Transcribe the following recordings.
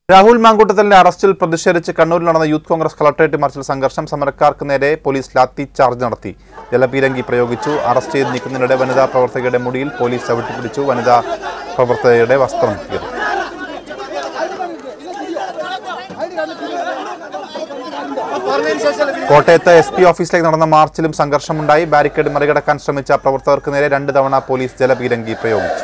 രാഹുൽ മാങ്കൂട്ടത്തിന്റെ അറസ്റ്റിൽ പ്രതിഷേധിച്ച് കണ്ണൂരിൽ നടന്ന യൂത്ത് കോൺഗ്രസ് കളക്ടറേറ്റ് മാർച്ചിൽ സംഘർഷം സമരക്കാർക്ക് നേരെ പോലീസ് ലാത്തി ചാർജ് നടത്തി ജലപീരങ്കി പ്രയോഗിച്ചു അറസ്റ്റ് ചെയ്ത് നീക്കുന്നതിനിടെ വനിതാ പ്രവർത്തകയുടെ മുടിയിൽ പോലീസ് ചവിട്ടിപ്പിടിച്ചു വനിതാ പ്രവർത്തകയുടെ വസ്ത്രം കീറി കോട്ടയത്ത് എസ് പി ഓഫീസിലേക്ക് നടന്ന മാർച്ചിലും സംഘർഷമുണ്ടായി ബാരിക്കേഡ് മറികടക്കാൻ ശ്രമിച്ച പ്രവർത്തകർക്ക് നേരെ രണ്ട് തവണ പോലീസ് ജലപീരങ്കി പ്രയോഗിച്ചു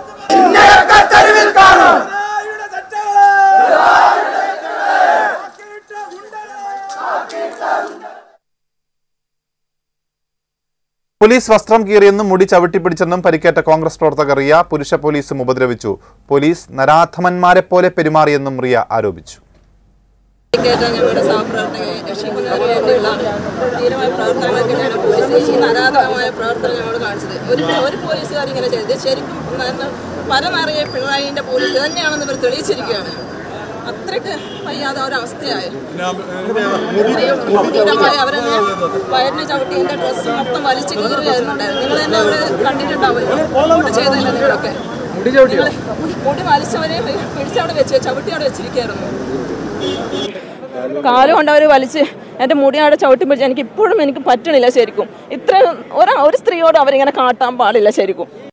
പോലീസ് വസ്ത്രം കീറിയെന്നും മുടി ചവിട്ടിപ്പിടിച്ചെന്നും പരിക്കേറ്റ കോൺഗ്രസ് പ്രവർത്തകർ റിയ പുരുഷ പോലീസും ഉപദ്രവിച്ചു പോലീസ് നരാധമന്മാരെ പോലെ പെരുമാറിയെന്നും റിയ ആരോപിച്ചു കേട്ട ഞങ്ങളുടെ സഹപ്രവർത്തകരെ രക്ഷിക്കുന്നതിന് വേണ്ടിയുള്ള ധീരമായ പ്രവർത്തനങ്ങളൊക്കെയാണ് പോലീസ് ഈ നരാധമായ പ്രവർത്തനം ഞങ്ങളോട് കാണിച്ചത് ഒരു ഒരു പോലീസുകാർ ഇങ്ങനെ ചെയ്തത് ശരിക്കും നല്ല പരമറിയ പിണറായിന്റെ പോലീസ് തന്നെയാണെന്ന് ഇവർ തെളിയിച്ചിരിക്കുകയാണ് അത്രയ്ക്ക് വയ്യാതെ ഒരവസ്ഥയായി ക്രൂരമായി അവരെന്നെ വയറിന് ചവിട്ടി എന്റെ ഡ്രസ്സ് മൊത്തം വലിച്ചു കീറുകയായിരുന്നു ഉണ്ടായത് നിങ്ങൾ തന്നെ അവിടെ കണ്ടിട്ടുണ്ടാവുമല്ലോ ഇവിടെ ചെയ്തല്ലോ നിങ്ങളൊക്കെ നിങ്ങള് മുടി വലിച്ചവരെ പിടിച്ചവിടെ വെച്ച് ചവിട്ടി അവിടെ വെച്ചിരിക്കുകയായിരുന്നു കാലം കൊണ്ട് അവർ വലിച്ച് എൻ്റെ മുടി അവിടെ ചവിട്ടി പിടിച്ച് എനിക്ക് ഇപ്പോഴും എനിക്ക് പറ്റണില്ല ശരിക്കും ഇത്ര ഒരു ഒരു സ്ത്രീയോട് അവരിങ്ങനെ കാട്ടാൻ പാടില്ല ശരിക്കും